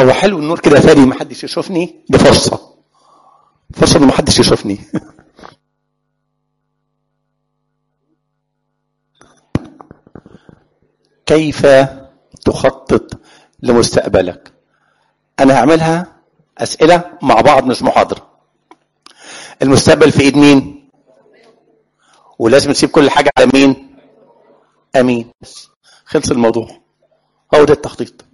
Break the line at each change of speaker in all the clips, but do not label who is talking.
هو حلو النور كده ثاني ما حدش يشوفني دي فرصه فرصه ان ما حدش يشوفني كيف تخطط لمستقبلك انا هعملها اسئله مع بعض مش محاضره المستقبل في ايد مين ولازم نسيب كل حاجه على مين امين بس خلص الموضوع هو ده التخطيط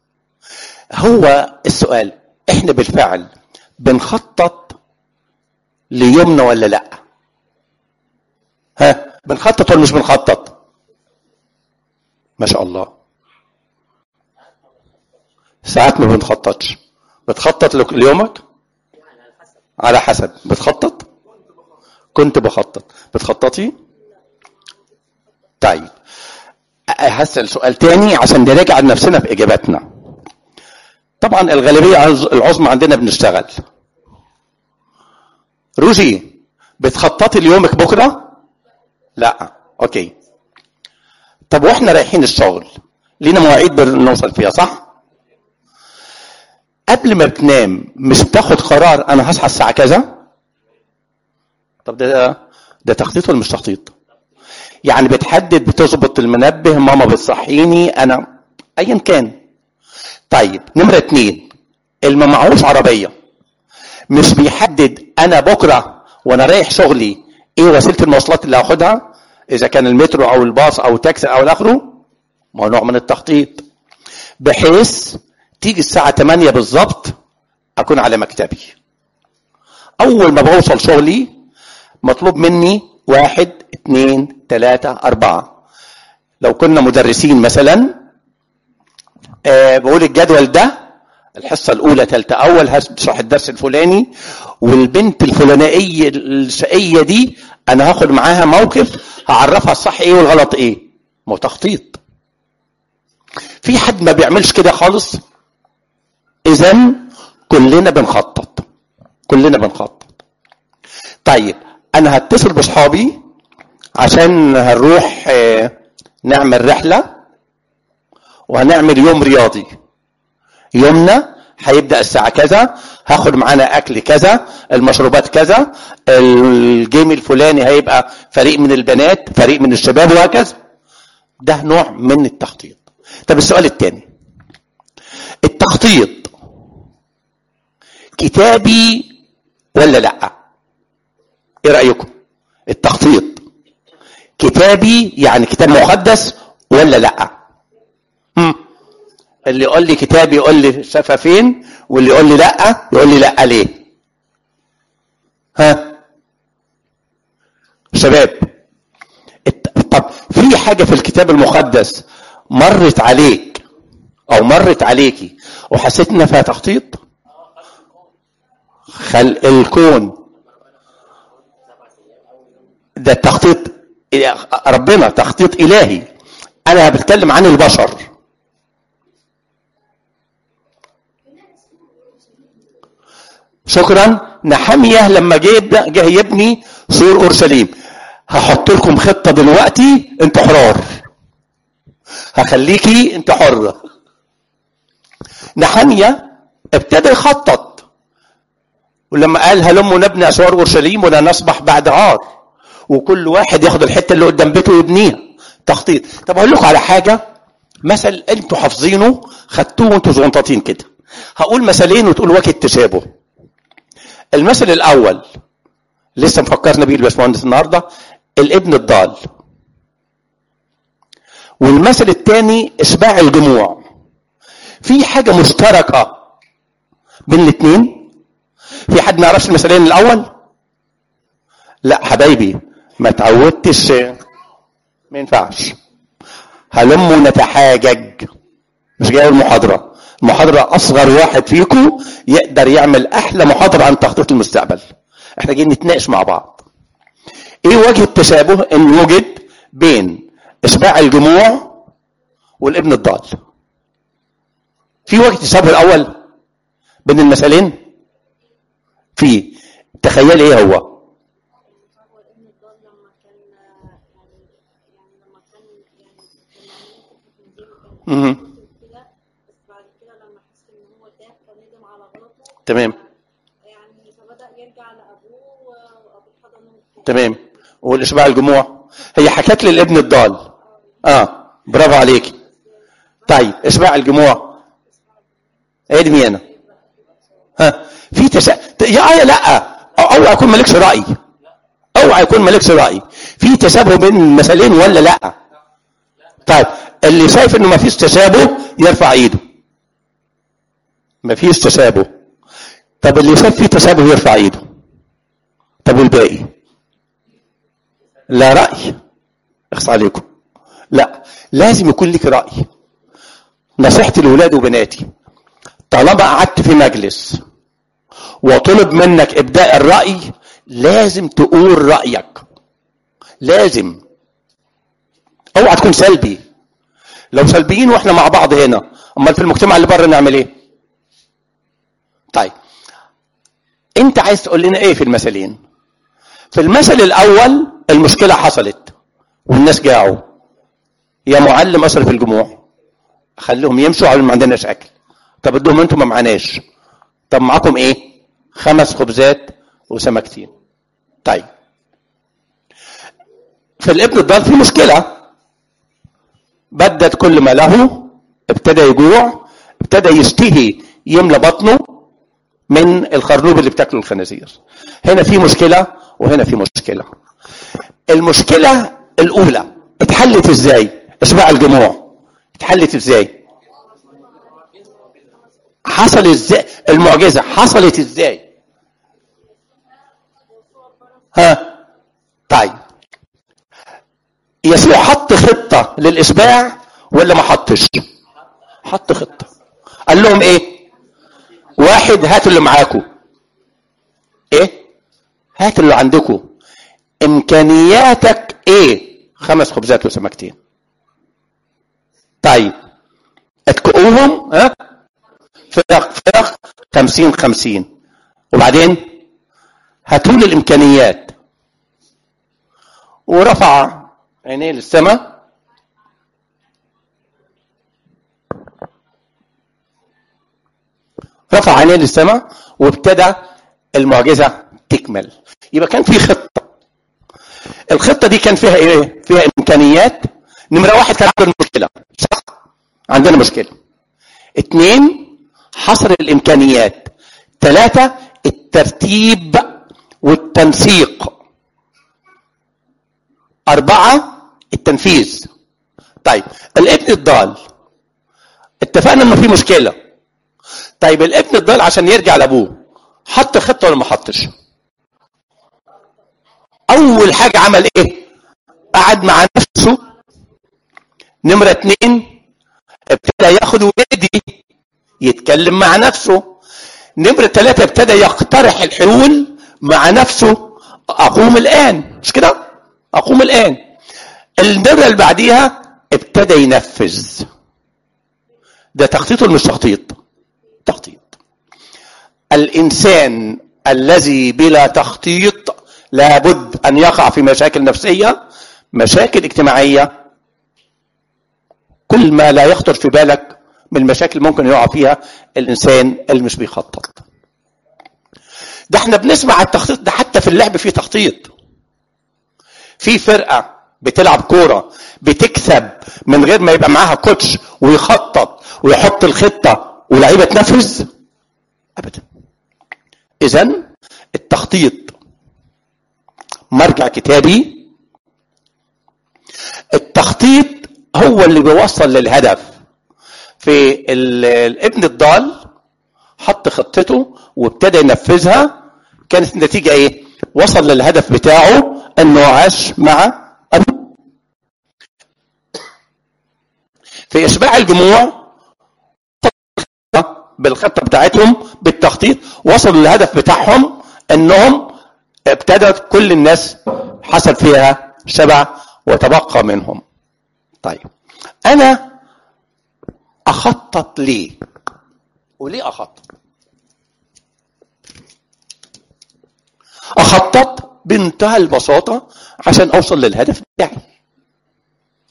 هو السؤال احنا بالفعل بنخطط ليومنا ولا لا ها بنخطط ولا مش بنخطط ما شاء الله ساعات ما بنخططش بتخطط لك- ليومك على حسب بتخطط كنت بخطط بتخططي طيب هسأل سؤال تاني عشان نراجع نفسنا في إجاباتنا طبعا الغالبية العظ- العظمى عندنا بنشتغل روجي بتخططي ليومك بكرة لا اوكي طب واحنا رايحين الشغل لينا مواعيد بنوصل فيها صح قبل ما بتنام مش بتاخد قرار انا هصحى الساعه كذا طب ده ده تخطيط ولا مش تخطيط يعني بتحدد بتظبط المنبه ماما بتصحيني انا ايا كان طيب نمرة اتنين اللي ما معهوش عربية مش بيحدد انا بكرة وانا رايح شغلي ايه وسيلة المواصلات اللي هاخدها اذا كان المترو او الباص او تاكسي او الاخره ما هو نوع من التخطيط بحيث تيجي الساعة 8 بالظبط اكون على مكتبي اول ما بوصل شغلي مطلوب مني واحد اثنين ثلاثة أربعة لو كنا مدرسين مثلا آه بقول الجدول ده الحصة الأولى ثالثة أول هشرح الدرس الفلاني والبنت الفلانية الشقية دي أنا هاخد معاها موقف هعرفها الصح إيه والغلط إيه ما هو تخطيط في حد ما بيعملش كده خالص إذا كلنا بنخطط كلنا بنخطط طيب أنا هتصل بأصحابي عشان هنروح آه، نعمل رحلة وهنعمل يوم رياضي يومنا هيبدا الساعه كذا هاخد معانا اكل كذا المشروبات كذا الجيم الفلاني هيبقى فريق من البنات فريق من الشباب وهكذا ده نوع من التخطيط طب السؤال الثاني التخطيط كتابي ولا لا ايه رايكم التخطيط كتابي يعني كتاب مقدس ولا لا هم. اللي يقول لي كتاب يقول لي شافها فين واللي يقول لي لا يقول لي لا ليه ها شباب الت- طب في حاجة في الكتاب المقدس مرت عليك او مرت عليكي وحسيت انها فيها تخطيط خلق الكون ده التخطيط ربنا تخطيط الهي انا بتكلم عن البشر شكرا نحمية لما جه يبدأ جه يبني سور اورشليم هحط لكم خطه دلوقتي انتوا حرار هخليكي انت حره نحمية ابتدى يخطط ولما قال هلموا نبني اسوار اورشليم ولا نصبح بعد عار وكل واحد ياخد الحته اللي قدام بيته ويبنيها تخطيط طب اقول لكم على حاجه مثل انتوا حافظينه خدتوه وانتوا زغنطاطين كده هقول مثلين وتقول وجه التشابه المثل الاول لسه مفكرنا بيه الباشمهندس النهارده الابن الضال والمثل الثاني اشباع الجموع في حاجه مشتركه بين الاثنين في حد ما يعرفش المثلين الاول لا حبايبي ما تعودتش ما ينفعش هلموا نتحاجج مش جاي المحاضره المحاضره اصغر واحد فيكم يقدر يعمل احلى محاضره عن تخطيط المستقبل احنا جايين نتناقش مع بعض ايه وجه التشابه ان وجد بين اشباع الجموع والابن الضال في وجه التشابه الاول بين المثلين في تخيل ايه هو
هو ابن الضال لما كان يعني يعني لما كان يعني كان عاملين في التنظيم وكان
مهم.
كده بس بعد كده لما حس ان هو وتاب فندم على غلطه
تمام
يعني فبدأ يرجع لأبوه وأبوه حضنه
تمام والاشباع الجموع هي حكت لي الابن الضال اه برافو عليك طيب اشباع الجموع ايه دي مين ها في تشا... يا يا لا أو- اوعى يكون مالكش راي اوعى يكون مالكش راي في تشابه بين المثلين ولا لا طيب اللي شايف انه ما فيش تشابه يرفع ايده ما فيش تشابه طب اللي شايف فيه تشابه يرفع ايده طب والباقي لا رأي اخص عليكم لا لازم يكون لك رأي نصيحتي لولادي وبناتي طالما قعدت في مجلس وطلب منك ابداء الرأي لازم تقول رأيك لازم اوعى تكون سلبي لو سلبيين واحنا مع بعض هنا امال في المجتمع اللي بره نعمل ايه طيب انت عايز تقول لنا ايه في المثلين في المثل الاول المشكله حصلت والناس جاعوا يا معلم اصرف الجموع خليهم يمشوا على ما عندناش اكل طب ادوهم انتم ما معناش طب معاكم ايه خمس خبزات وسمكتين طيب في الابن الضال في مشكله بدت كل ما له ابتدى يجوع ابتدى يشتهي يملى بطنه من الخرنوب اللي بتاكله الخنازير هنا في مشكله وهنا في مشكله المشكله الاولى اتحلت ازاي اشباع الجموع اتحلت ازاي حصل ازاي المعجزه حصلت ازاي ها طيب يسوع حط خطه للاشباع ولا ما حطش حط خطه قال لهم ايه واحد هاتوا اللي معاكم ايه هات اللي عندكم امكانياتك ايه خمس خبزات وسمكتين طيب اتكؤوهم ها فرق فرق خمسين خمسين وبعدين هاتوا لي الامكانيات ورفع عينيه للسماء رفع عينيه للسماء وابتدى المعجزه تكمل يبقى كان في خطه الخطه دي كان فيها ايه فيها امكانيات نمره واحد كان عندنا مشكله صح عندنا مشكله اثنين حصر الامكانيات ثلاثه الترتيب والتنسيق اربعه التنفيذ طيب الابن الضال اتفقنا انه في مشكله طيب الابن الضال عشان يرجع لابوه حط خطه ولا ما حطش اول حاجه عمل ايه قعد مع نفسه نمره اتنين ابتدى ياخد ويدي يتكلم مع نفسه نمرة ثلاثة ابتدى يقترح الحلول مع نفسه أقوم الآن مش كده؟ أقوم الآن النمرة اللي بعديها ابتدى ينفذ ده تخطيط ولا مش تخطيط؟ تخطيط الإنسان الذي بلا تخطيط لابد أن يقع في مشاكل نفسية مشاكل اجتماعية كل ما لا يخطر في بالك من المشاكل ممكن يقع فيها الانسان اللي مش بيخطط ده احنا بنسمع التخطيط ده حتى في اللعب فيه تخطيط في فرقه بتلعب كوره بتكسب من غير ما يبقى معاها كوتش ويخطط ويحط الخطه ولعيبه تنفذ ابدا اذا التخطيط مرجع كتابي التخطيط هو اللي بيوصل للهدف في ال- الابن الضال حط خطته وابتدى ينفذها كانت النتيجة ايه وصل للهدف بتاعه انه عاش مع ابوه في اشباع الجموع بالخطة بتاعتهم بالتخطيط وصلوا للهدف بتاعهم انهم ابتدت كل الناس حصل فيها شبع وتبقى منهم طيب انا اخطط ليه وليه اخطط اخطط بمنتهى البساطه عشان اوصل للهدف بتاعي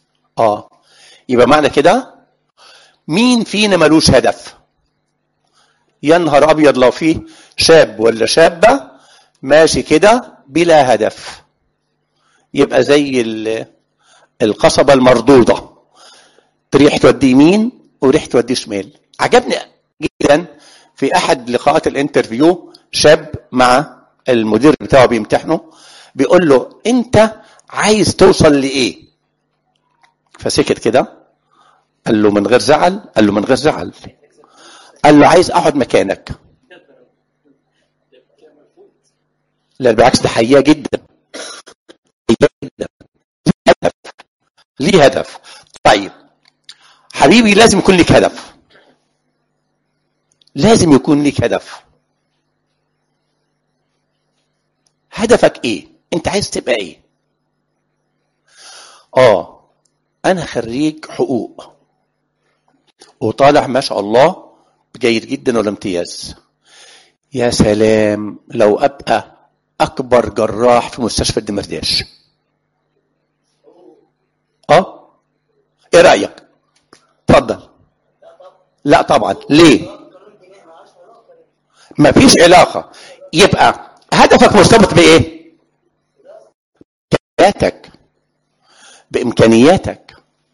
اه يبقى معنى كده مين فينا ملوش هدف يا نهار ابيض لو فيه شاب ولا شابه ماشي كده بلا هدف يبقى زي ال- القصبه المردوده ريح تودي يمين وريح تودي شمال عجبني جدا في احد لقاءات الانترفيو شاب مع المدير بتاعه بيمتحنه بيقول له انت عايز توصل لايه فسكت كده قال له من غير زعل قال له من غير زعل قال له عايز اقعد مكانك لا بالعكس ده حقيقه جدا حقيقة جدا ليه هدف ليه هدف طيب حبيبي لازم يكون لك هدف لازم يكون لك هدف هدفك ايه انت عايز تبقى ايه اه انا خريج حقوق وطالع ما شاء الله جيد جدا ولا امتياز يا سلام لو ابقى اكبر جراح في مستشفى الدمرداش اه ايه رايك اتفضل لا طبعا ليه مفيش علاقه يبقى هدفك مرتبط بايه بامكانياتك بامكانياتك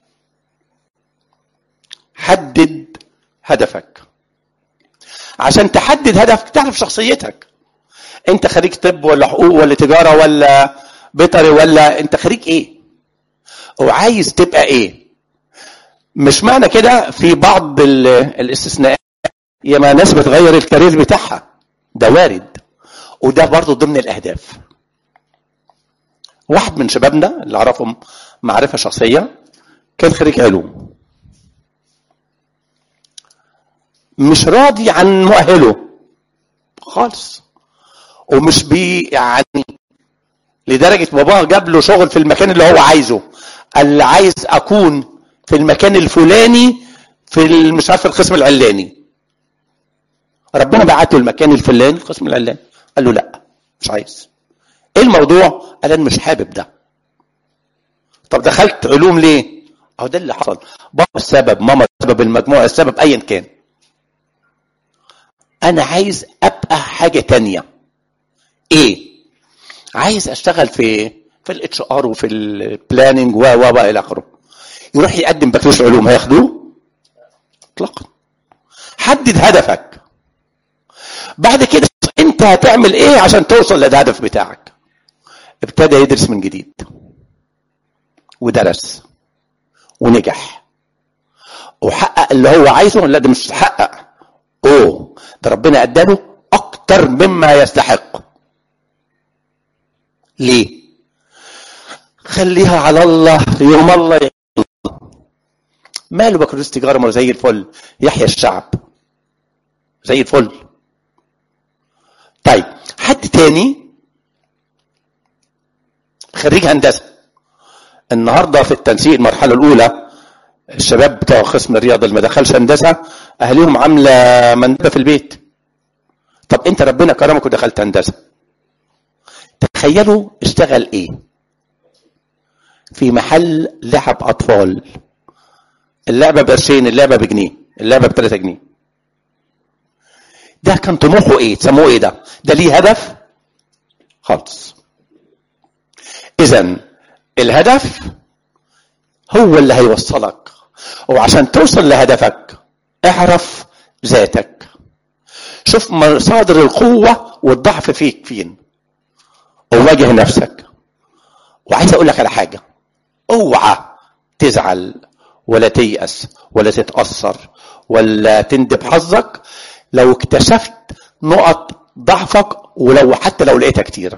حدد هدفك عشان تحدد هدفك تعرف شخصيتك انت خريج طب ولا حقوق ولا تجاره ولا بيطري ولا انت خريج ايه وعايز تبقى ايه مش معنى كده في بعض ال- الاستثناءات ياما ناس بتغير الكارير بتاعها ده وارد وده برضه ضمن الاهداف واحد من شبابنا اللي اعرفهم معرفه شخصيه كان خريج علوم مش راضي عن مؤهله خالص ومش بي يعني لدرجه باباه جاب له شغل في المكان اللي هو عايزه قال لي عايز اكون في المكان الفلاني في ال- مش عارف القسم العلاني ربنا بعته المكان الفلاني القسم العلاني قال له لا مش عايز ايه الموضوع قال انا مش حابب ده طب دخلت علوم ليه اهو ده اللي حصل بابا السبب ماما السبب المجموعه السبب ايا كان انا عايز ابقى حاجه تانية ايه عايز اشتغل في في الاتش ار وفي البلاننج و و و الى اخره يروح يقدم بكالوريوس علوم هياخدوه اطلاقا حدد هدفك بعد كده انت هتعمل ايه عشان توصل للهدف بتاعك ابتدى يدرس من جديد ودرس ونجح وحقق اللي هو عايزه لا ده مش حقق اوه ده ربنا اداله اكتر مما يستحق ليه خليها على الله يوم الله يحيي الله. ماله بكالوريوس تجاره ما هو زي الفل يحيى الشعب زي الفل طيب حد تاني خريج هندسه النهارده في التنسيق المرحله الاولى الشباب بتوع قسم الرياضه اللي ما دخلش هندسه اهاليهم عامله مندوبه في البيت طب انت ربنا كرمك ودخلت هندسه تخيلوا اشتغل ايه في محل لعب اطفال اللعبه بقرشين اللعبه بجنيه اللعبه ب 3 جنيه ده كان طموحه ايه تسموه ايه ده ده ليه هدف خالص اذا الهدف هو اللي هيوصلك وعشان توصل لهدفك اعرف ذاتك شوف مصادر القوة والضعف فيك فين وواجه نفسك وعايز اقول لك على حاجة اوعى تزعل ولا تيأس ولا تتأثر ولا تندب حظك لو اكتشفت نقط ضعفك ولو حتى لو لقيتها كتيرة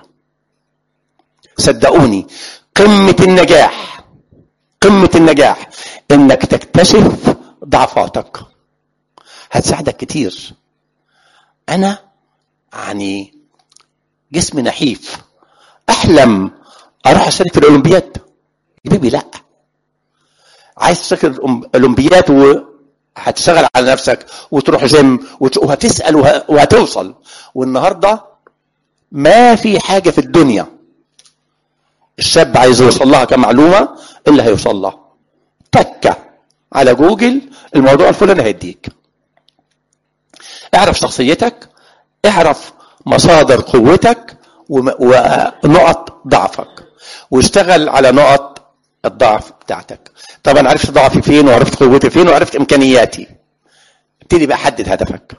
صدقوني قمة النجاح قمة النجاح انك تكتشف ضعفاتك هتساعدك كتير انا يعني جسمي نحيف احلم اروح اشارك في الاولمبياد يا بيبي لا عايز تشارك الاولمبياد وهتشتغل على نفسك وتروح جيم وت- وهتسال وه- وهتوصل والنهارده ما في حاجه في الدنيا الشاب عايز يوصل لها كمعلومه اللي هيوصل لها تكه على جوجل الموضوع الفلاني هيديك اعرف شخصيتك اعرف مصادر قوتك وم- ونقط ضعفك واشتغل على نقط الضعف بتاعتك طبعا عرفت ضعفي فين وعرفت قوتي فين وعرفت امكانياتي ابتدي بقى حدد هدفك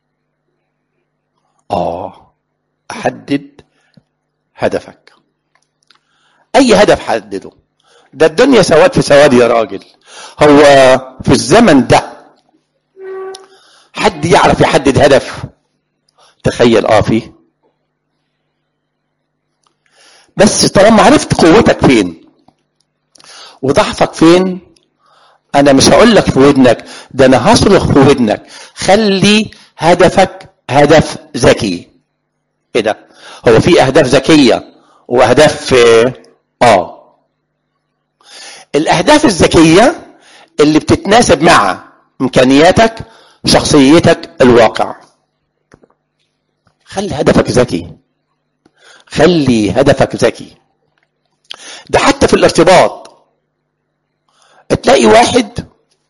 اه احدد هدفك اي هدف حدده ده الدنيا سواد في سواد يا راجل هو في الزمن ده حد يعرف يحدد هدف تخيل اه فيه بس طالما عرفت قوتك فين وضعفك فين انا مش هقول لك في ودنك ده انا هصرخ في ودنك خلي هدفك هدف ذكي ايه ده هو في اهداف ذكيه واهداف آه، اه الاهداف الذكيه اللي بتتناسب مع امكانياتك شخصيتك الواقع خلي هدفك ذكي خلي هدفك ذكي ده حتى في الارتباط تلاقي واحد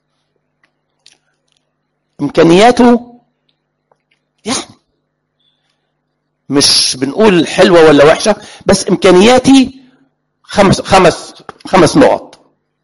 امكانياته يعني مش بنقول حلوه ولا وحشه بس امكانياتي خمس خمس خمس نقط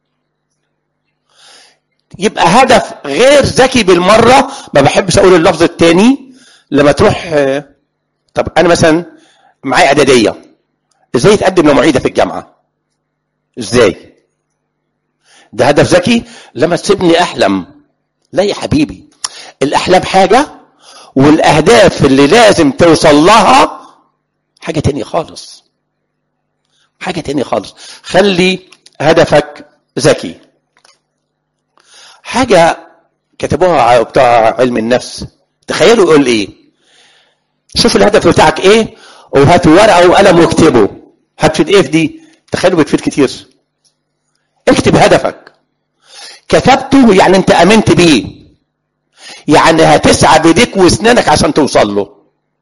يبقى هدف غير ذكي بالمره ما بحبش اقول اللفظ التاني لما تروح آه، طب انا مثلا معايا اعداديه ازاي تقدم لمعيده في الجامعه ازاي ده هدف ذكي لما تسيبني احلم لا يا حبيبي الاحلام حاجه والاهداف اللي لازم توصل لها حاجه تانية خالص حاجه تانية خالص خلي هدفك ذكي حاجه كتبوها بتوع علم النفس تخيلوا يقول ايه شوف الهدف بتاعك ايه وهات ورقه وقلم واكتبه هتفيد ايه في دي تخيلوا بتفيد كتير اكتب هدفك كتبته يعني انت امنت بيه يعني هتسعى بايديك واسنانك عشان توصل له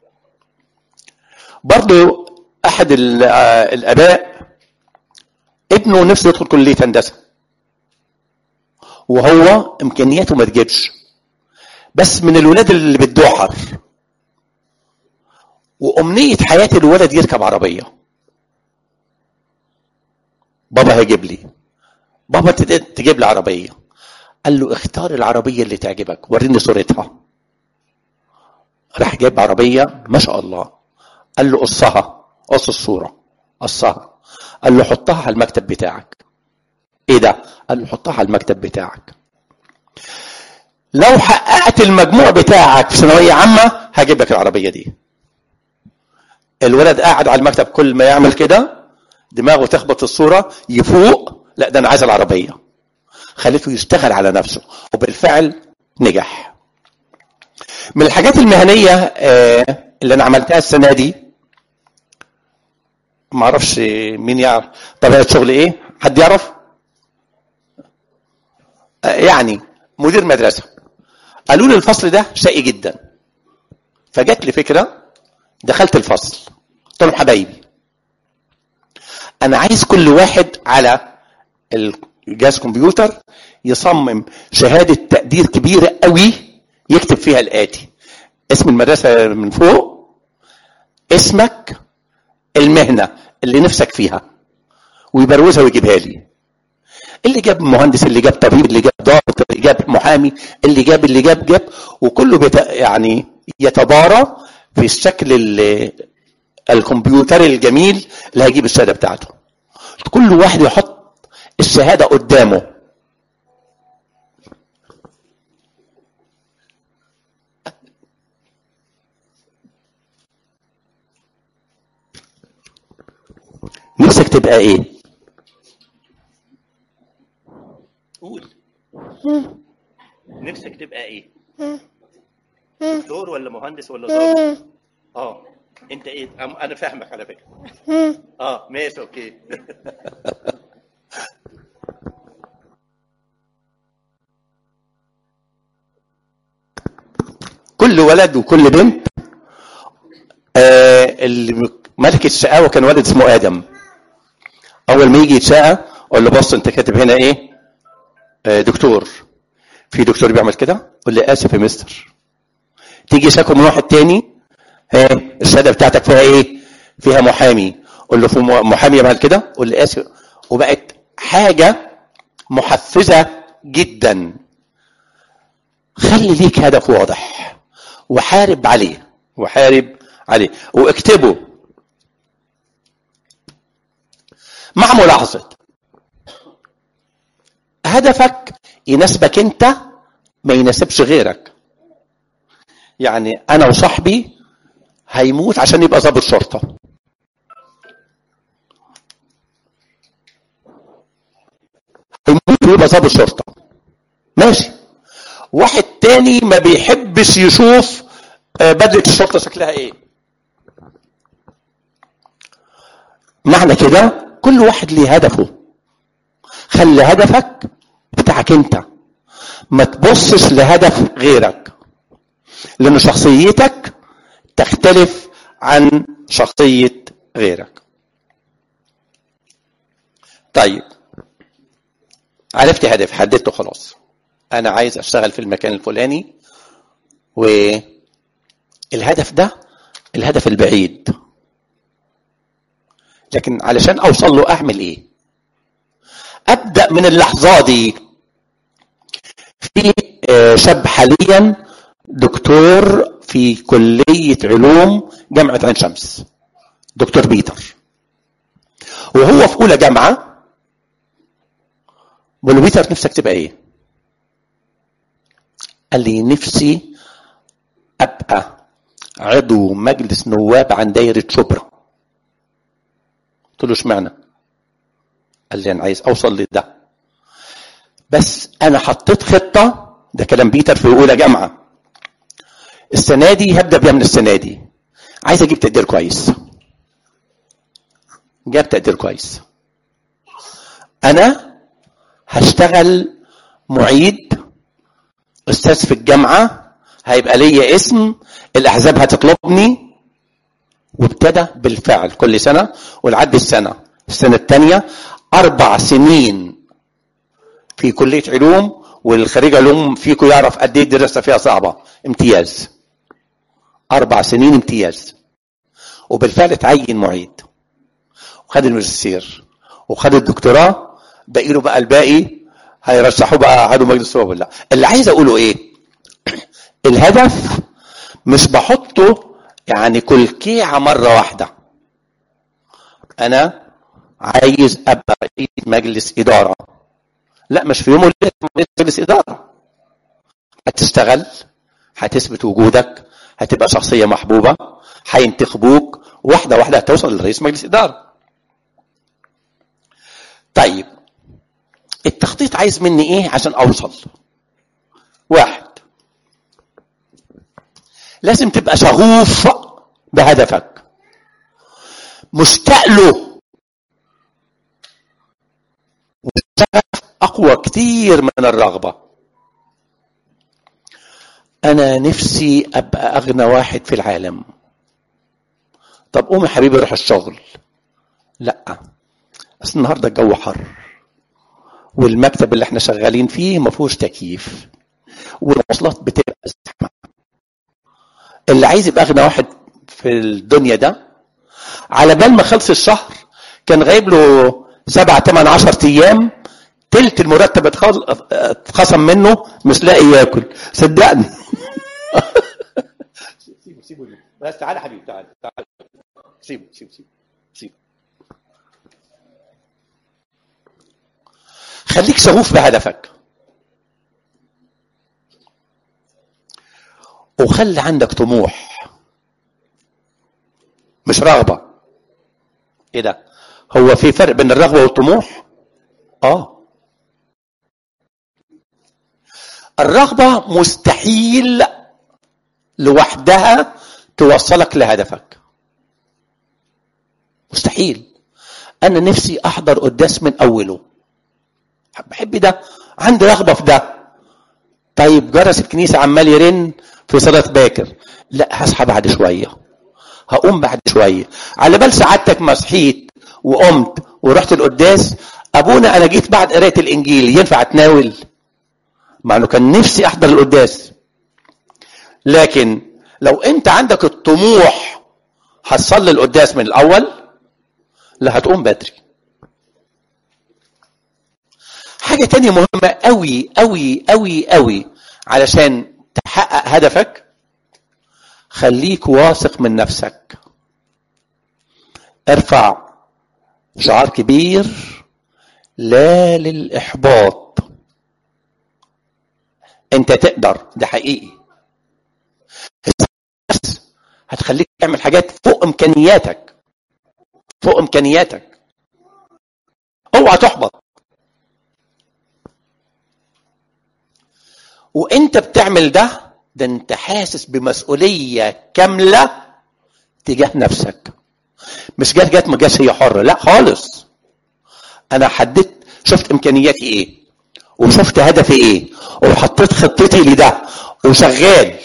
برضو احد ال- آه، الاباء ابنه نفسه يدخل كليه هندسه وهو امكانياته ما تجيبش بس من الولاد اللي بتدوحر وامنيه حياه الولد يركب عربيه بابا هيجيب لي بابا تد- تجيب لي عربيه قال له اختار العربيه اللي تعجبك وريني صورتها راح جايب عربيه ما شاء الله قال له قصها قص الصوره قصها قال له حطها على المكتب بتاعك ايه ده قال له حطها على المكتب بتاعك لو حققت المجموع بتاعك في ثانويه عامه هجيب لك العربيه دي الولد قاعد على المكتب كل ما يعمل كده دماغه تخبط الصوره يفوق لا ده انا عايز العربيه خليته يشتغل على نفسه وبالفعل نجح من الحاجات المهنيه آه، اللي انا عملتها السنه دي ما اعرفش مين يعرف طبيعه شغل ايه حد يعرف آه، يعني مدير مدرسه قالوا لي الفصل ده شقي جدا فجات لي فكره دخلت الفصل قلت لهم حبايبي انا عايز كل واحد على الجهاز كمبيوتر يصمم شهاده تقدير كبيره قوي يكتب فيها الاتي اسم المدرسه من فوق اسمك المهنه اللي نفسك فيها ويبروزها ويجيبها لي اللي جاب مهندس اللي جاب طبيب اللي جاب ضابط اللي جاب محامي اللي جاب اللي جاب جاب وكله بيت يعني يتبارى في الشكل ال- الكمبيوتري الجميل اللي هيجيب الشهاده بتاعته كل واحد يحط الشهاده قدامه نفسك تبقى ايه قول نفسك تبقى ايه دكتور ولا مهندس ولا ضابط اه انت ايه أم- انا فاهمك على فكره اه ماشي اوكي كل ولد وكل بنت آه اللي ملك الشقاوه كان ولد اسمه ادم اول ما يجي يتشقى اقول له بص انت كاتب هنا ايه آه دكتور في دكتور بيعمل كده قول لي اسف يا مستر تيجي شكوى من واحد تاني ها الشهاده بتاعتك فيها ايه فيها محامي قول له في م- محامي بعد كده قول لي اسف وبقت حاجه محفزه جدا خلي ليك هدف واضح وحارب عليه وحارب عليه واكتبه مع ملاحظه هدفك يناسبك انت ما يناسبش غيرك يعني انا وصاحبي هيموت عشان يبقى ضابط شرطه هيموت ويبقى ضابط شرطه ماشي واحد تاني ما بيحبش يشوف آه، بدله الشرطه شكلها ايه معنى كده كل واحد ليه هدفه خلي هدفك بتاعك انت ما تبصش لهدف غيرك لان شخصيتك تختلف عن شخصية غيرك طيب عرفت هدف حددته خلاص انا عايز اشتغل في المكان الفلاني والهدف ده الهدف البعيد لكن علشان اوصل له اعمل ايه ابدا من اللحظه دي في آه، شاب حاليا دكتور في كليه علوم جامعه عين شمس دكتور بيتر وهو في اولى جامعه بقول له بيتر نفسك تبقى ايه قال لي نفسي ابقى عضو مجلس نواب عن دايره شبرا قلت له اشمعنى قال لي انا عايز اوصل لده بس انا حطيت خطه ده كلام بيتر في اولى جامعه السنه دي هبدا بيها من السنه دي عايز اجيب تقدير كويس جاب تقدير كويس انا هشتغل معيد استاذ في الجامعه هيبقى ليا اسم الاحزاب هتطلبني وابتدى بالفعل كل سنه ولعد السنه السنه الثانيه اربع سنين في كليه علوم والخريج علوم فيكم يعرف قد ايه الدراسه فيها صعبه امتياز اربع سنين امتياز وبالفعل اتعين معيد وخد الماجستير وخد الدكتوراه باقي له بقى الباقي هيرشحوه بقى عضو مجلس النواب ولا لا اللي عايز اقوله ايه الهدف مش بحطه يعني كلكيعه مره واحده انا عايز ابقى رئيس مجلس اداره لا مش في يوم وليله رئيس مجلس اداره هتشتغل هتثبت وجودك هتبقى شخصيه محبوبه هينتخبوك واحده واحده هتوصل لرئيس مجلس اداره طيب التخطيط عايز مني ايه عشان اوصل واحد لازم تبقى شغوف بهدفك مشتاق له والشغف اقوى كتير من الرغبه انا نفسي ابقى اغنى واحد في العالم طب قوم يا حبيبي روح الشغل لا بس النهارده الجو حر والمكتب اللي احنا شغالين فيه ما فيهوش تكييف والمواصلات بتبقى زحمه اللي عايز يبقى اغنى واحد في الدنيا ده على بال ما خلص الشهر كان غايب له سبع ثمان عشر ايام تلت المرتب اتخص- اتخصم منه مش لاقي ياكل صدقني سيبه سيبه بس تعالى حبيبي تعالى تعالى سيبه سيبه سيبه سيبه خليك شغوف بهدفك وخلي عندك طموح مش رغبة ايه ده هو في فرق بين الرغبة والطموح اه الرغبة مستحيل لوحدها توصلك لهدفك مستحيل انا نفسي احضر قداس من اوله بحب ده عندي رغبة في ده طيب جرس الكنيسة عمال يرن في صلاة باكر لا هصحى بعد شوية هقوم بعد شوية على بال سعادتك ما صحيت وقمت ورحت القداس ابونا انا جيت بعد قراية الانجيل ينفع اتناول مع انه كان نفسي احضر القداس لكن لو انت عندك الطموح هتصلي القداس من الاول لا هتقوم بدري حاجة تانية مهمة قوي قوي قوي قوي علشان تحقق هدفك خليك واثق من نفسك ارفع شعار كبير لا للإحباط انت تقدر ده حقيقي بس هتخليك تعمل حاجات فوق امكانياتك فوق امكانياتك اوعى تحبط وانت بتعمل ده ده انت حاسس بمسؤوليه كامله تجاه نفسك مش جات جات ما جاش هي حره لا خالص انا حددت شفت امكانياتي ايه وشفت هدفي ايه وحطيت خطتي لده وشغال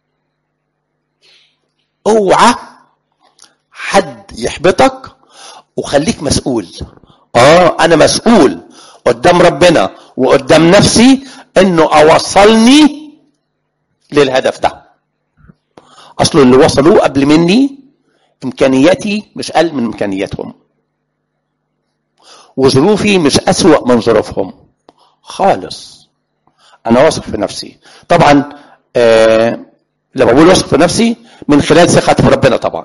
اوعى حد يحبطك وخليك مسؤول اه انا مسؤول قدام ربنا وقدام نفسي انه اوصلني للهدف ده اصل اللي وصلوه قبل مني امكانياتي مش اقل من امكانياتهم وظروفي مش اسوأ من ظروفهم خالص انا واثق في نفسي طبعا آه لما بقول واثق في نفسي من خلال ثقتي في ربنا طبعا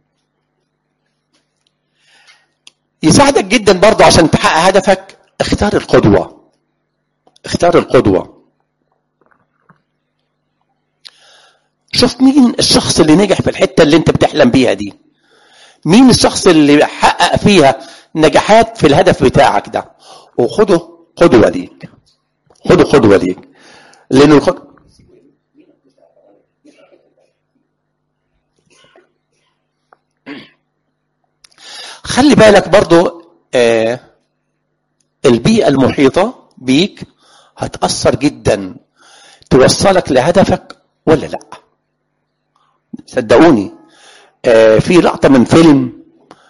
يساعدك جدا برضه عشان تحقق هدفك اختار القدوة اختار القدوة شوف مين الشخص اللي نجح في الحتة اللي انت بتحلم بيها دي مين الشخص اللي حقق فيها نجاحات في الهدف بتاعك ده وخده قدوة ليك خده قدوة ليك لأنه الخد... خلي بالك برضو آه البيئة المحيطة بيك هتأثر جدا توصلك لهدفك ولا لا صدقوني آه في لقطة من فيلم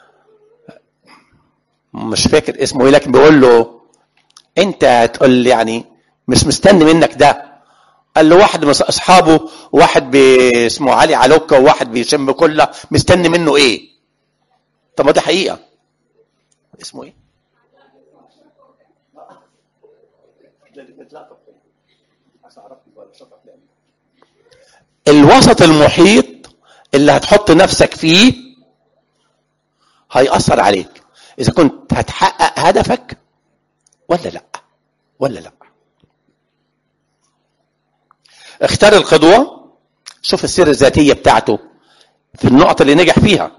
مش فاكر اسمه ايه لكن بيقول له انت هتقول لي يعني مش مستني منك ده قال له واحد من اصحابه واحد اسمه علي علوكه وواحد بيشم كله مستني منه ايه طب ما دي حقيقه اسمه ايه الوسط المحيط اللي هتحط نفسك فيه هيأثر عليك إذا كنت هتحقق هدفك ولا لا ولا لا اختار القدوة شوف السيرة الذاتية بتاعته في النقط اللي نجح فيها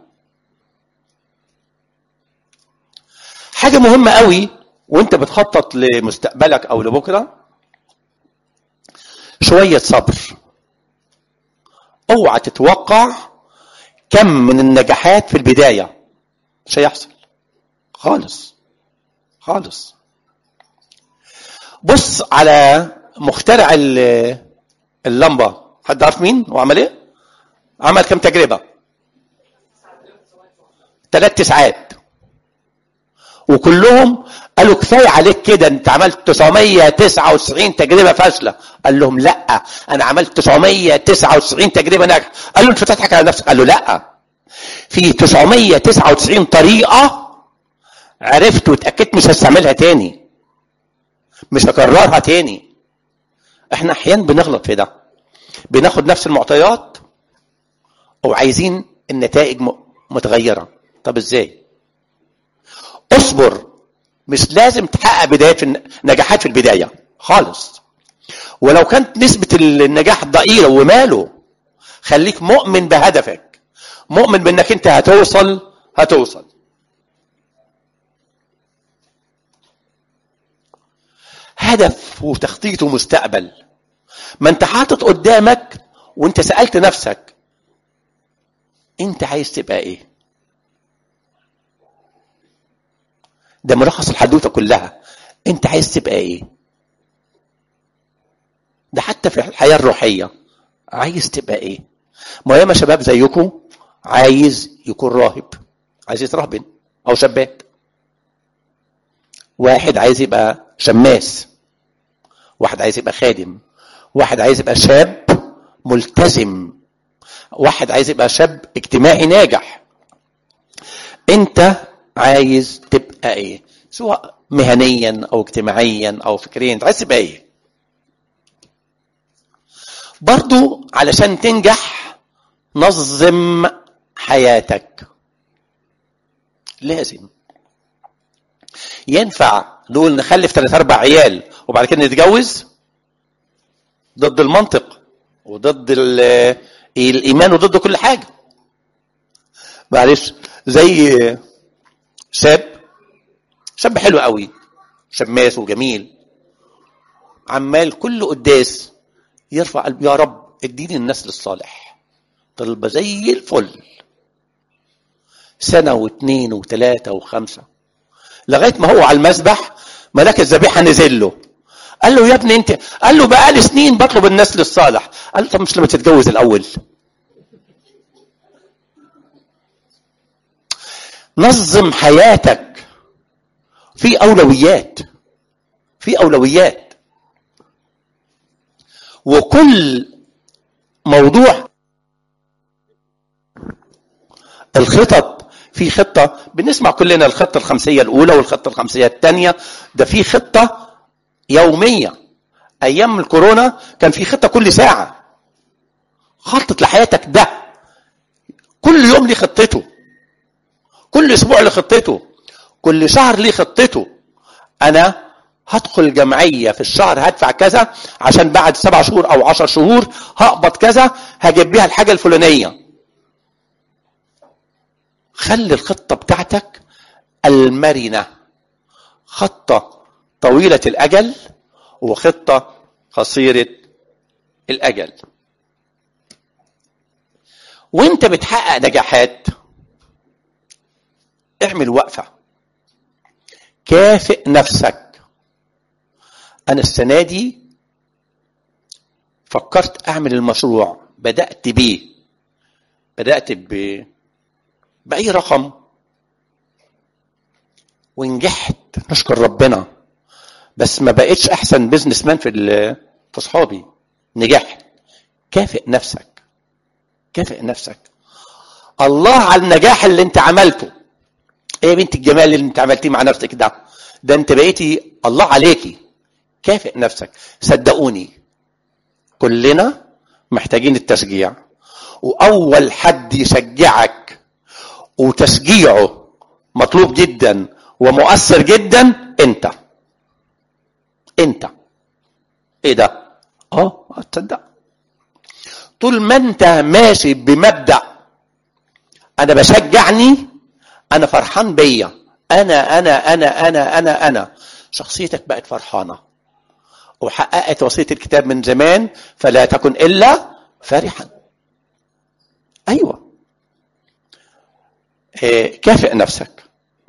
حاجة مهمة قوي وانت بتخطط لمستقبلك او لبكرة شوية صبر اوعى تتوقع كم من النجاحات في البداية مش هيحصل خالص خالص بص على مخترع اللمبة حد عارف مين وعمل ايه عمل كم تجربة ثلاث تسعات وكلهم قالوا كفايه عليك كده انت عملت 999 تجربه فاشله قال لهم لا انا عملت 999 تجربه ناجحه قال له انت بتضحك على نفسك قال له لا في 999 طريقه عرفت واتاكدت مش هستعملها تاني مش هكررها تاني احنا احيانا بنغلط في ده بناخد نفس المعطيات وعايزين النتائج متغيره طب ازاي اصبر مش لازم تحقق بداية في نجاحات في البداية خالص ولو كانت نسبة النجاح ضئيلة وماله خليك مؤمن بهدفك مؤمن بانك انت هتوصل هتوصل هدف وتخطيط ومستقبل ما انت حاطط قدامك وانت سألت نفسك انت عايز تبقى ايه ده ملخص الحدوته كلها انت عايز تبقى ايه ده حتى في الحياه الروحيه عايز تبقى ايه ما ياما شباب زيكم عايز يكون راهب عايز يترهبن او شابات واحد عايز يبقى شماس واحد عايز يبقى خادم واحد عايز يبقى شاب ملتزم واحد عايز يبقى شاب اجتماعي ناجح انت عايز تبقى ايه سواء مهنيا او اجتماعيا او فكريا انت عايز تبقى ايه برضو علشان تنجح نظم حياتك لازم ينفع نقول نخلف ثلاث اربع عيال وبعد كده نتجوز ضد المنطق وضد ال- الايمان وضد كل حاجه معلش زي شاب شاب حلو قوي شماس وجميل عمال كل قداس يرفع قلبه يا رب اديني النسل الصالح طلبه زي الفل سنه واثنين وثلاثه وخمسه لغايه ما هو على المسبح ملاك الذبيحه نزل له قال له يا ابني انت قال له بقالي سنين بطلب النسل الصالح قال له طب مش لما تتجوز الاول نظم حياتك في اولويات في اولويات وكل موضوع الخطط في خطة بنسمع كلنا الخطة الخمسية الأولى والخطة الخمسية الثانية ده في خطة يومية أيام الكورونا كان في خطة كل ساعة خطط لحياتك ده كل يوم ليه خطته كل أسبوع ليه خطته كل شهر ليه خطته أنا هدخل جمعية في الشهر هدفع كذا عشان بعد سبع شهور أو عشر شهور هقبض كذا هجيب بيها الحاجة الفلانية خلي الخطة بتاعتك المرنة خطة طويلة الأجل وخطة قصيرة الأجل وانت بتحقق نجاحات اعمل وقفة كافئ نفسك أنا السنة دي فكرت أعمل المشروع بدأت بيه بدأت ب بأي رقم ونجحت نشكر ربنا بس ما بقتش أحسن بزنس مان في ال- في أصحابي نجحت كافئ نفسك كافئ نفسك الله على النجاح اللي انت عملته ايه يا بنت الجمال اللي انت عملتيه مع نفسك ده ده انت بقيتي الله عليكي كافئ نفسك صدقوني كلنا محتاجين التشجيع واول حد يشجعك وتشجيعه مطلوب جدا ومؤثر جدا انت انت ايه ده اه تصدق طول ما انت ماشي بمبدا انا بشجعني انا فرحان بيا انا انا انا انا انا انا شخصيتك بقت فرحانه وحققت وصيه الكتاب من زمان فلا تكن الا فرحا ايوه إيه، كافئ نفسك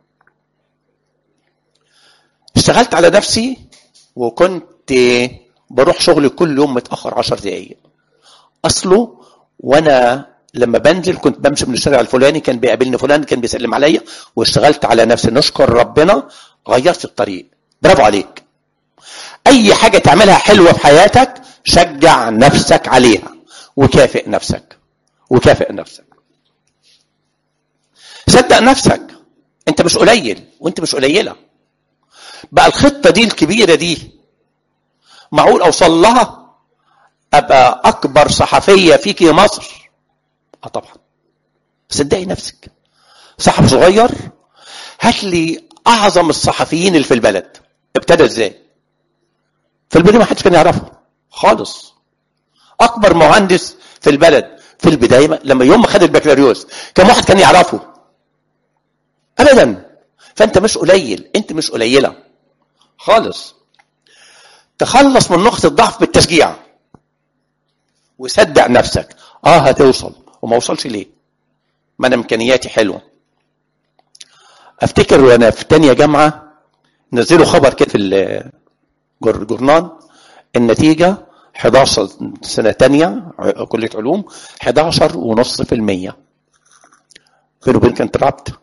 اشتغلت على نفسي وكنت بروح شغلي كل يوم متاخر عشر دقايق اصله وانا لما بنزل كنت بمشي من الشارع الفلاني كان بيقابلني فلان كان بيسلم عليا واشتغلت على نفسي نشكر ربنا غيرت الطريق برافو عليك اي حاجه تعملها حلوه في حياتك شجع نفسك عليها وكافئ نفسك وكافئ نفسك صدق نفسك انت مش قليل وانت مش قليله بقى الخطه دي الكبيره دي معقول اوصل لها ابقى اكبر صحفيه فيك مصر اه طبعا صدقي نفسك صحفي صغير هات لي اعظم الصحفيين اللي في البلد ابتدى ازاي في البدايه ما حدش كان يعرفه خالص اكبر مهندس في البلد في البدايه ما- لما يوم ما خد البكالوريوس كم واحد كان يعرفه ابدا فانت مش قليل انت مش قليله خالص تخلص من نقطه الضعف بالتشجيع وصدق نفسك اه هتوصل وما اوصلش ليه ما انا امكانياتي حلوه افتكر وانا في تانية جامعه نزلوا خبر كده في الجورنال النتيجه 11 سنه تانية ع- كليه علوم 11 ونص في المية بيني وبين كنت رعبت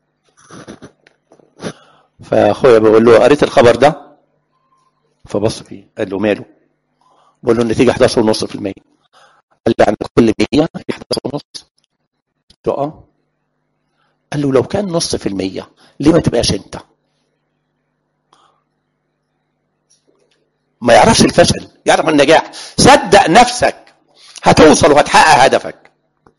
فاخويا بقول له قريت الخبر ده فبص فيه قال له ماله بقول له النتيجه 11 ونص في المية قال لي عند كل 100 في 11 ونص قلت له اه قال له لو كان نص في المية ليه ما تبقاش انت ما يعرفش الفشل يعرف النجاح صدق نفسك هتوصل وهتحقق هدفك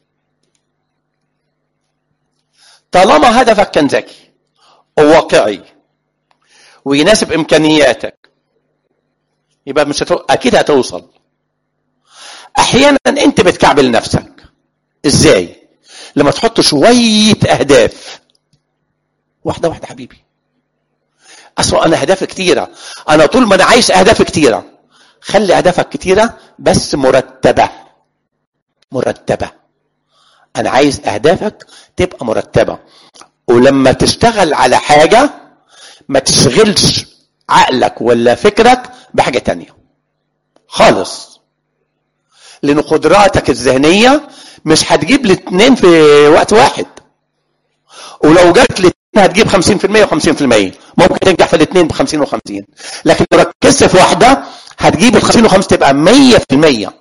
طالما هدفك كان ذكي وواقعي ويناسب امكانياتك يبقى مش هتو... اكيد هتوصل احيانا انت بتكعبل نفسك ازاي لما تحط شويه اهداف واحده واحده حبيبي اصلا انا اهدافي كتيره انا طول ما انا عايش اهداف كتيره خلي اهدافك كتيره بس مرتبه مرتبه انا عايز اهدافك تبقى مرتبه ولما تشتغل على حاجه ما تشغلش عقلك ولا فكرك بحاجه تانية خالص لان قدراتك الذهنيه مش هتجيب الاثنين في وقت واحد ولو جت الاثنين هتجيب 50% و50% ممكن تنجح في الاثنين ب 50 و50 لكن لو ركزت في واحده هتجيب ال 50 و5 تبقى 100%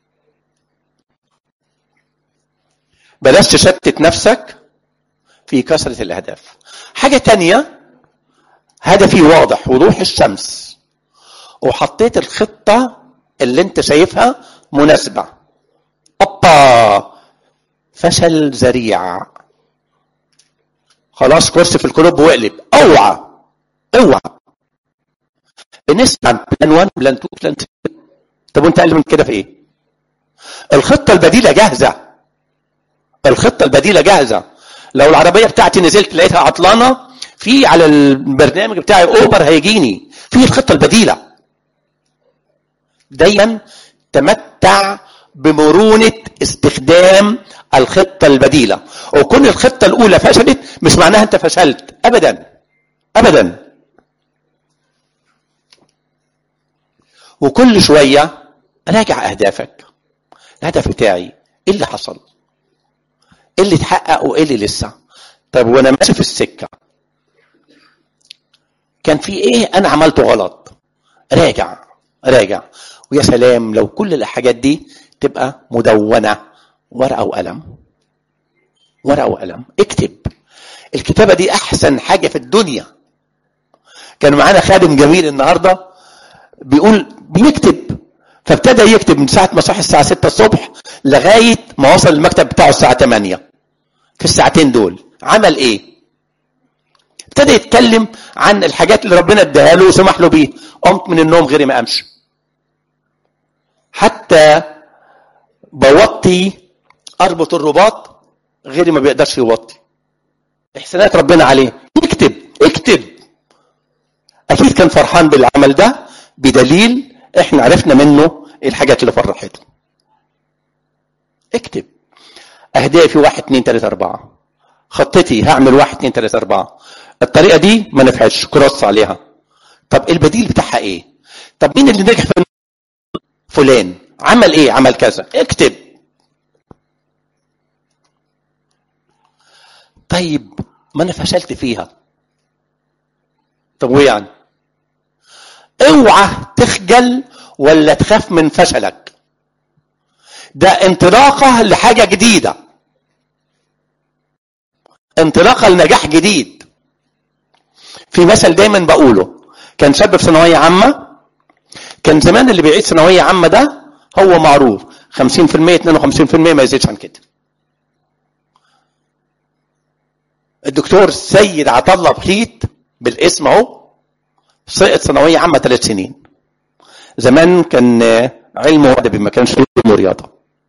بلاش تشتت نفسك في كثرة الأهداف حاجة تانية هدفي واضح وضوح الشمس وحطيت الخطة اللي انت شايفها مناسبة أوبا فشل ذريع خلاص كرسي في الكلوب واقلب اوعى اوعى بنسمع عن بلان 1 بلان 2 بلان 3 طب وانت اقل من كده في ايه؟ الخطه البديله جاهزه الخطه البديله جاهزه لو العربيه بتاعتي نزلت لقيتها عطلانه في على البرنامج بتاعي اوبر هيجيني في الخطه البديله دايما تمتع بمرونه استخدام الخطه البديله وكون الخطه الاولى فشلت مش معناها انت فشلت ابدا ابدا وكل شويه راجع اهدافك الهدف بتاعي ايه اللي حصل ايه اللي اتحقق وايه اللي لسه طب وانا ماشي في السكه كان في ايه انا عملته غلط راجع راجع ويا سلام لو كل الحاجات دي تبقى مدونه ورقه وقلم ورقه وقلم اكتب الكتابه دي احسن حاجه في الدنيا كان معانا خادم جميل النهارده بيقول بيكتب فابتدى يكتب من ساعه ما صحي الساعه 6 الصبح لغايه ما وصل المكتب بتاعه الساعه 8 في الساعتين دول عمل ايه ابتدى يتكلم عن الحاجات اللي ربنا اداها له وسمح له بيه قمت من النوم غيري ما امشي حتى بوطي اربط الرباط غيري ما بيقدرش يوطي احسانات ربنا عليه اكتب اكتب اكيد كان فرحان بالعمل ده بدليل احنا عرفنا منه الحاجات اللي فرحته اكتب اهدافي واحد اتنين تلاته اربعه خطتي هعمل واحد اتنين تلاته اربعه الطريقه دي ما نفعتش كروس عليها طب البديل بتاعها ايه طب مين اللي نجح في فلان عمل ايه عمل كذا اكتب طيب ما انا فشلت فيها طب وايه يعني اوعى تخجل ولا تخاف من فشلك ده انطلاقه لحاجه جديده انطلاقه لنجاح جديد في مثل دايما بقوله كان شاب في ثانويه عامه كان زمان اللي بيعيد ثانويه عامه ده هو معروف 50% 52% ما يزيدش عن كده الدكتور سيد عطله بخيت بالاسم اهو سقط ثانويه عامه ثلاث سنين زمان كان علم وادبي ما كانش علم ورياضه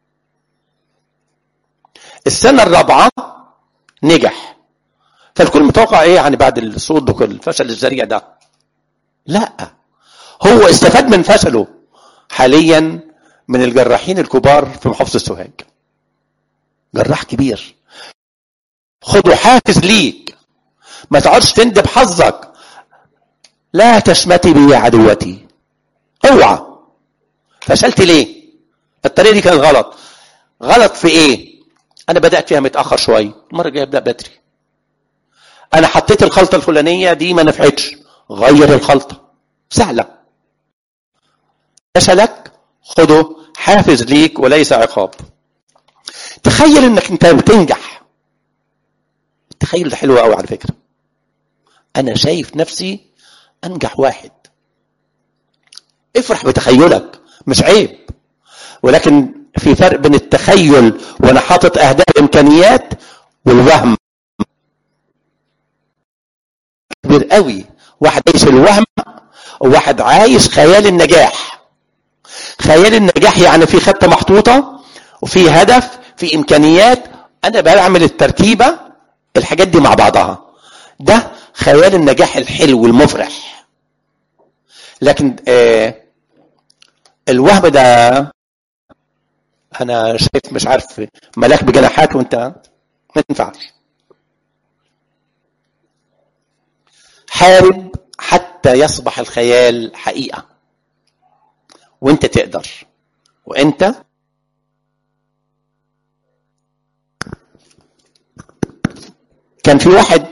السنه الرابعه نجح فالكل متوقع ايه يعني بعد الصوت الفشل الذريع ده لا هو استفاد من فشله حاليا من الجراحين الكبار في محافظه سوهاج جراح كبير خده حافز ليك ما تقعدش تندب حظك لا تشمتي بي يا عدوتي اوعى فشلت ليه الطريقه دي كانت غلط غلط في ايه انا بدات فيها متاخر شويه المره الجايه ابدا بدري انا حطيت الخلطه الفلانيه دي ما نفعتش غير الخلطه سهله فشلك خده حافز ليك وليس عقاب تخيل انك انت بتنجح تخيل ده حلو قوي على فكره انا شايف نفسي انجح واحد افرح بتخيلك مش عيب ولكن في فرق بين التخيل وانا حاطط اهداف امكانيات والوهم كبير قوي واحد عايش الوهم وواحد عايش خيال النجاح خيال النجاح يعني في خطه محطوطه وفي هدف في امكانيات انا بعمل التركيبه الحاجات دي مع بعضها ده خيال النجاح الحلو المفرح لكن آه الوهم ده انا شايف مش عارف ملاك بجناحات وانت ما تنفعش حارب حتى يصبح الخيال حقيقه وانت تقدر وانت كان في واحد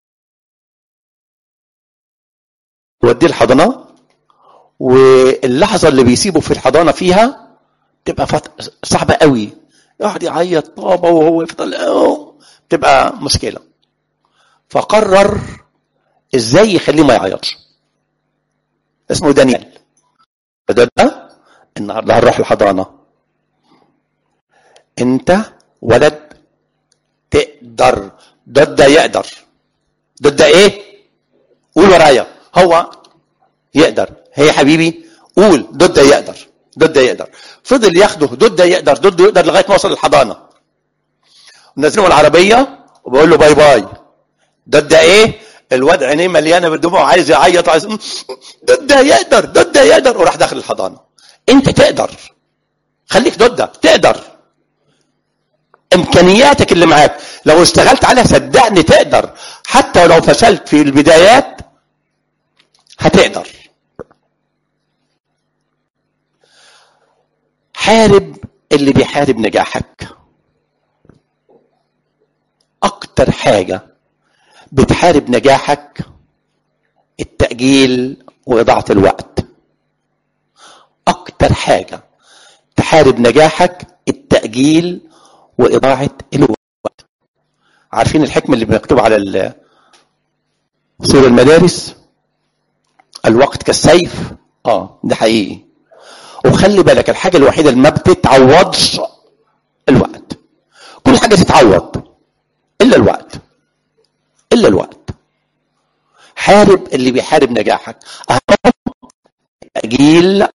وديه الحضانه واللحظه اللي بيسيبه في الحضانه فيها تبقى فت... صعبه قوي يقعد يعيط بابا وهو يفضل تبقى مشكله فقرر ازاي يخليه ما يعيطش اسمه دانيال ده ده النهارده هنروح الحضانه انت ولد تقدر ضد ده يقدر ضد ده ايه قول ورايا هو يقدر هي حبيبي قول ضد ده يقدر ضد ده يقدر فضل ياخده ضد ده يقدر ضد ده يقدر لغايه ما وصل الحضانه ونزلوا العربيه وبقول له باي باي ضد ده ايه الواد عينيه مليانه بالدموع عايز يعيط عايز ضد ده يقدر ضد ده يقدر وراح داخل الحضانه انت تقدر خليك ضد ده تقدر امكانياتك اللي معاك لو اشتغلت عليها صدقني تقدر حتى ولو فشلت في البدايات هتقدر حارب اللي بيحارب نجاحك اكتر حاجه بتحارب نجاحك التاجيل واضاعه الوقت اكتر حاجه تحارب نجاحك التاجيل واضاعه الوقت عارفين الحكمه اللي مكتوبه على سور المدارس الوقت كالسيف اه ده حقيقي وخلي بالك الحاجه الوحيده اللي ما بتتعوضش الوقت كل حاجه تتعوض الا الوقت الا الوقت حارب اللي بيحارب نجاحك تأجيل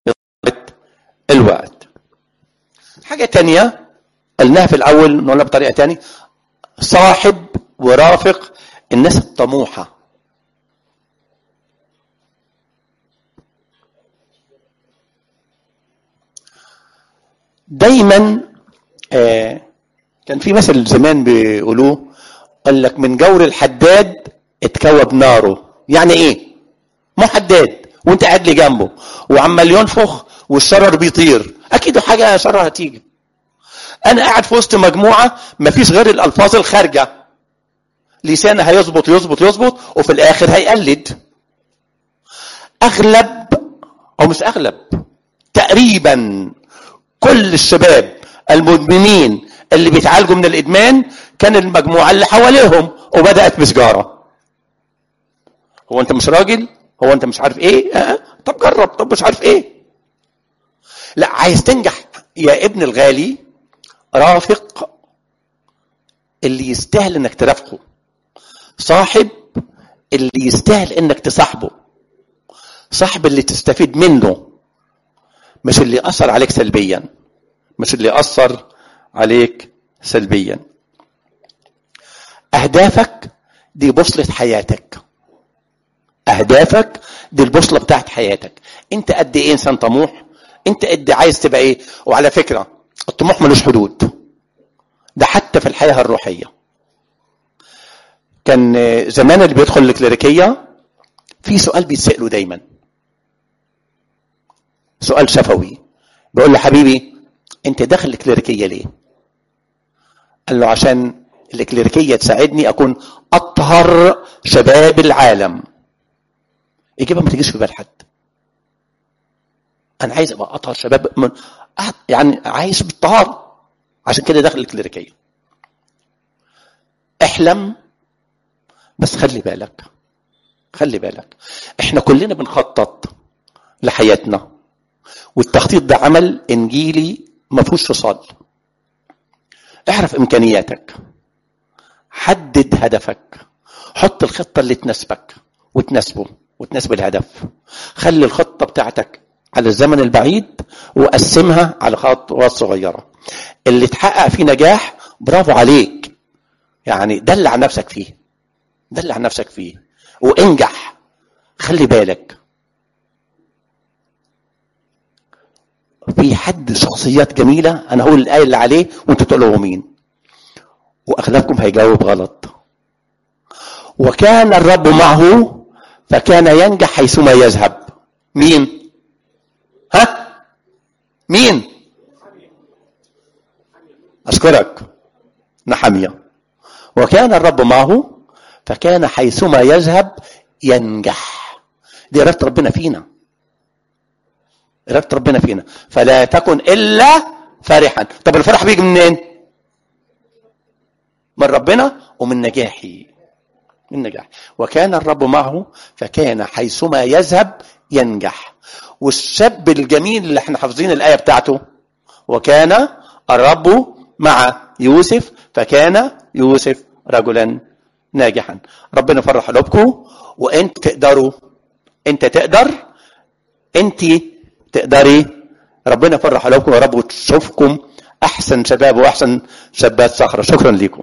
الوقت حاجة تانية قلناها في الأول نقولها بطريقة تانية صاحب ورافق الناس الطموحة دايما آه كان في مثل زمان بيقولوه قال لك من جور الحداد اتكوب ناره يعني ايه مو حداد وانت قاعد لي جنبه وعمال ينفخ والشرر بيطير اكيد حاجه شرها هتيجي انا قاعد في وسط مجموعه مفيش غير الالفاظ الخارجه لسانه هيظبط يظبط يظبط وفي الاخر هيقلد اغلب او مش اغلب تقريبا كل الشباب المدمنين اللي بيتعالجوا من الادمان كان المجموعه اللي حواليهم وبدات بسجاره هو انت مش راجل هو انت مش عارف ايه أه؟ طب جرب طب مش عارف ايه لا عايز تنجح يا ابن الغالي رافق اللي يستاهل انك ترافقه صاحب اللي يستاهل انك تصاحبه صاحب اللي تستفيد منه مش اللي اثر عليك سلبيا مش اللي اثر عليك سلبيا اهدافك دي بوصله حياتك اهدافك دي البوصله بتاعت حياتك انت قد ايه انسان طموح انت قد عايز تبقى ايه وعلى فكره الطموح ملوش حدود ده حتى في الحياه الروحيه كان زمان اللي بيدخل الكليريكيه في سؤال بيتساله دايما سؤال شفوي بيقول له حبيبي انت داخل الكليريكيه ليه قال له عشان الكليريكيه تساعدني اكون اطهر شباب العالم اجابه ما تجيش في بال حد انا عايز ابقى اطهر شباب من قاعد- يعني عايش بالطهارة عشان كده دخل الكليريكية احلم بس خلي بالك خلي بالك احنا كلنا بنخطط لحياتنا والتخطيط ده عمل انجيلي ما فيهوش فصال اعرف امكانياتك حدد هدفك حط الخطه اللي تناسبك وتناسبه وتناسب الهدف خلي الخطه بتاعتك على الزمن البعيد وقسمها على خطوات صغيره اللي تحقق فيه نجاح برافو عليك يعني دلع نفسك فيه دلع نفسك فيه وانجح خلي بالك في حد شخصيات جميله انا هقول الايه اللي عليه وانتوا تقولوا هو مين واغلبكم هيجاوب غلط وكان الرب معه فكان ينجح حيثما يذهب مين ها مين اشكرك نحميه وكان الرب معه فكان حيثما يذهب ينجح دي اراده ربنا فينا اراده ربنا فينا فلا تكن الا فرحا طب الفرح بيجي منين من ربنا ومن نجاحي من نجاح وكان الرب معه فكان حيثما يذهب ينجح والشاب الجميل اللي احنا حافظين الايه بتاعته وكان الرب مع يوسف فكان يوسف رجلا ناجحا ربنا يفرح قلوبكم وانت تقدروا انت تقدر انت تقدري ربنا يفرح قلوبكم يا رب وتشوفكم احسن شباب واحسن شابات صخره شكرا لكم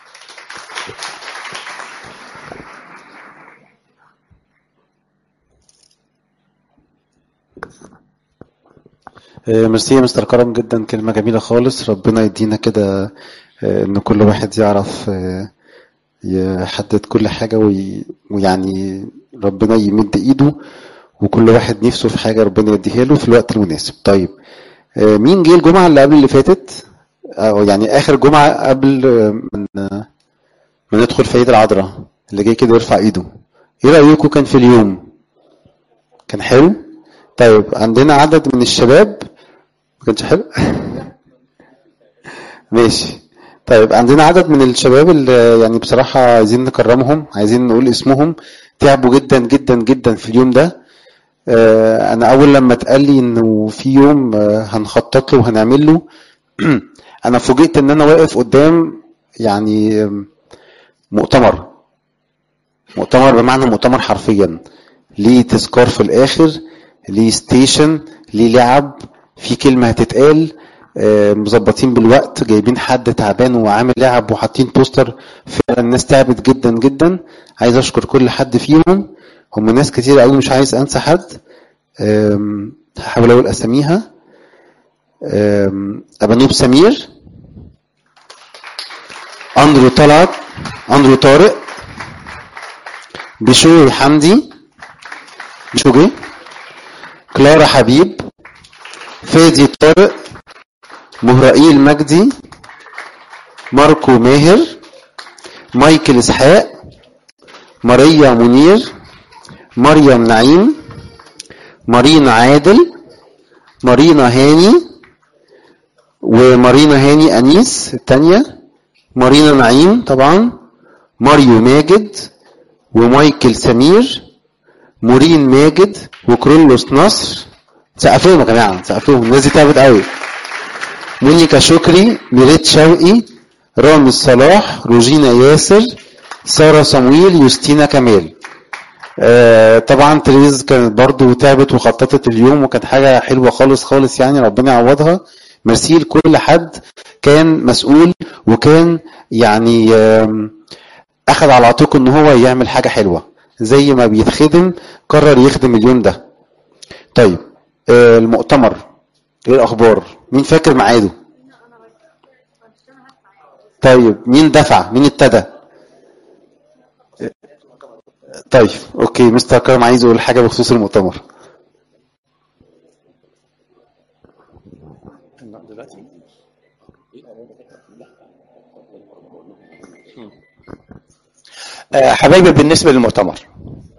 آه، ميرسي يا مستر كرم جدا كلمة جميلة خالص ربنا يدينا كده آه، ان كل واحد يعرف آه، يحدد كل حاجة وي- ويعني ربنا يمد ايده وكل واحد نفسه في حاجة ربنا يديها له في الوقت المناسب طيب آه، مين جه الجمعة اللي قبل اللي فاتت او يعني اخر جمعة قبل آه، من آه، ما ندخل في عيد العذراء اللي جاي كده يرفع ايده ايه رأيكم كان في اليوم كان حلو طيب عندنا عدد من الشباب ما كانش حلو ماشي طيب عندنا عدد من الشباب اللي يعني بصراحة عايزين نكرمهم عايزين نقول اسمهم تعبوا جدا جدا جدا في اليوم ده آه، انا اول لما اتقال لي انه في يوم آه، هنخطط له وهنعمل له انا فوجئت ان انا واقف قدام يعني آم، مؤتمر مؤتمر بمعنى مؤتمر حرفيا ليه تذكار في الاخر ليه ستيشن ليه لعب في كلمه هتتقال آه، مظبطين بالوقت جايبين حد تعبان وعامل لعب وحاطين بوستر فعلا الناس تعبت جدا جدا عايز اشكر كل حد فيهم هم ناس كتير قوي مش عايز انسى حد آم، هحاول اقول اساميها آم، ابانوب سمير اندرو طلعت اندرو طارق بشوي حمدي بشو جه كلارا حبيب فادي طارق مهرائيل مجدي ماركو ماهر مايكل اسحاق ماريا منير مريم نعيم مارينا عادل مارينا هاني ومارينا هاني انيس الثانيه مارينا نعيم طبعا ماريو ماجد ومايكل سمير مورين ماجد وكرولوس نصر سقف لهم يا جماعه سقف لهم الناس دي تعبت قوي مونيكا شكري ميريت شوقي رامي صلاح روجينا ياسر ساره صمويل يوستينا كمال آه طبعا تريز كانت برضو تعبت وخططت اليوم وكانت حاجه حلوه خالص خالص يعني ربنا يعوضها ميرسي لكل حد كان مسؤول وكان يعني آم، اخذ على عاتقه ان هو يعمل حاجه حلوه زي ما بيتخدم قرر يخدم اليوم ده طيب آه، المؤتمر ايه الاخبار مين فاكر ميعاده طيب مين دفع مين ابتدى طيب اوكي مستر كرم عايز يقول حاجه بخصوص المؤتمر
آه، حبايبي بالنسبه للمؤتمر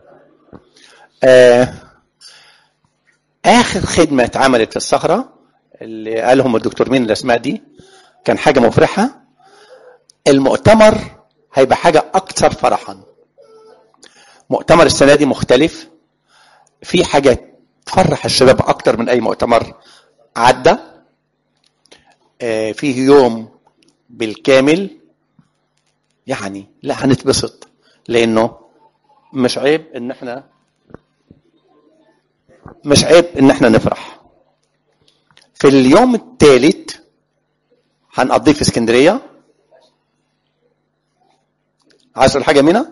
آه، اخر خدمه اتعملت في الصخره اللي قالهم الدكتور مين الاسماء دي كان حاجه مفرحه المؤتمر هيبقى حاجه اكثر فرحا مؤتمر السنه دي مختلف في حاجه تفرح الشباب اكتر من اي مؤتمر عدى آه، فيه يوم بالكامل يعني لا هنتبسط لانه مش عيب ان احنا مش عيب ان احنا نفرح في اليوم الثالث هنقضيه في اسكندريه عايز تقول حاجه منها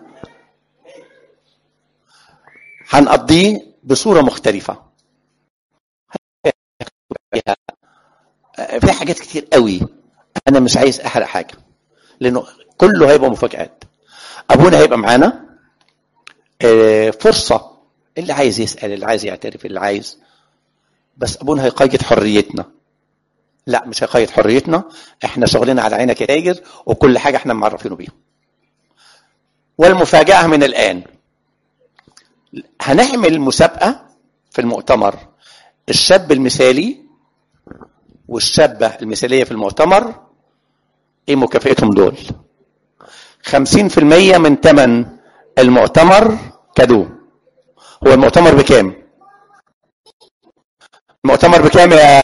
هنقضيه بصوره مختلفه في حاجات كتير قوي انا مش عايز احرق حاجه لانه كله هيبقى مفاجآت ابونا هيبقى معانا آه، فرصه اللي عايز يسال اللي عايز يعترف اللي عايز بس ابونا هيقيد حريتنا لا مش هيقيد حريتنا احنا شغلنا على عينك يا تاجر وكل حاجه احنا معرفينه بيها والمفاجاه من الان هنعمل مسابقه في المؤتمر الشاب المثالي والشابه المثاليه في المؤتمر ايه مكافئتهم دول 50% من ثمن المؤتمر كادو هو المؤتمر بكام المؤتمر بكام يا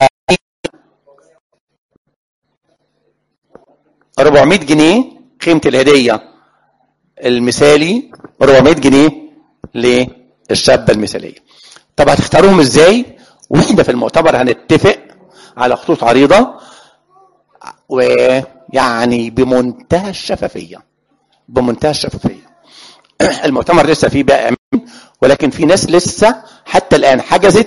400 جنيه قيمة الهدية المثالي 400 جنيه للشابة المثالية طب هتختاروهم ازاي واحنا في المؤتمر هنتفق على خطوط عريضة ويعني بمنتهى الشفافية بمنتهى الشفافية المؤتمر لسه فيه بقى ولكن في ناس لسه حتى الآن حجزت